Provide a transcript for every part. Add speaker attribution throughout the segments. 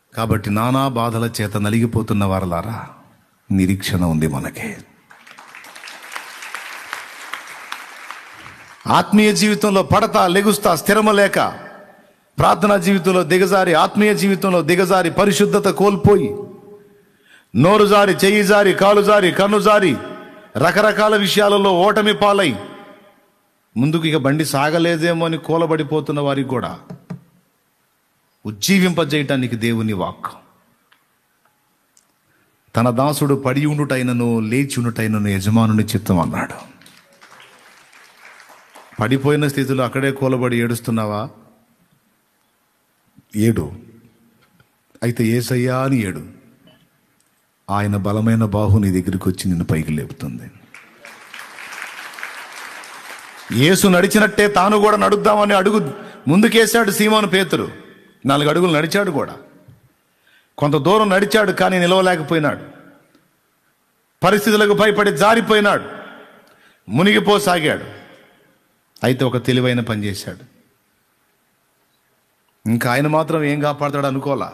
Speaker 1: కాబట్టి నానా బాధల చేత నలిగిపోతున్న వారలారా నిరీక్షణ ఉంది మనకి ఆత్మీయ జీవితంలో పడతా లెగుస్తా స్థిరమ లేక ప్రార్థనా జీవితంలో దిగజారి ఆత్మీయ జీవితంలో దిగజారి పరిశుద్ధత కోల్పోయి నోరు జారి చెయ్యి జారి కాలు జారి కన్ను జారి రకరకాల విషయాలలో ఓటమి పాలై ముందుకు ఇక బండి సాగలేదేమో అని కూలబడిపోతున్న వారికి కూడా ఉజ్జీవింపజేయటానికి దేవుని వాక్ తన దాసుడు పడి ఉండుటైనను లేచి ఉండుటైనను యజమానుని చిత్తం అన్నాడు పడిపోయిన స్థితిలో అక్కడే కూలబడి ఏడుస్తున్నావా ఏడు అయితే ఏసయ్యా అని ఏడు ఆయన బలమైన బాహు నీ దగ్గరికి వచ్చి నిన్ను పైకి లేపుతుంది యేసు నడిచినట్టే తాను కూడా నడుద్దామని అడుగు ముందుకేశాడు సీమోను పేతురు నాలుగు అడుగులు నడిచాడు కూడా కొంత దూరం నడిచాడు కానీ నిలవలేకపోయినాడు పరిస్థితులకు భయపడి జారిపోయినాడు మునిగిపోసాగాడు అయితే ఒక తెలివైన పని చేశాడు ఇంకా ఆయన మాత్రం ఏం కాపాడతాడు అనుకోలా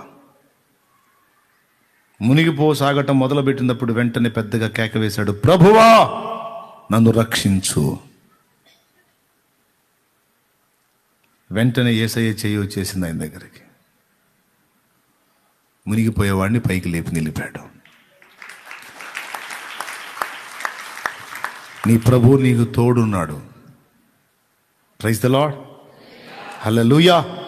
Speaker 1: మునిగిపోసాగటం మొదలుపెట్టినప్పుడు వెంటనే పెద్దగా కేక వేశాడు ప్రభువా నన్ను రక్షించు వెంటనే ఏసయ్య చెయ్యి వచ్చేసింది ఆయన దగ్గరికి మునిగిపోయేవాడిని పైకి లేపి నిలిపాడు నీ ప్రభు నీకు తోడున్నాడు ప్రైజ్ ద లాడ్ హల్లెలూయా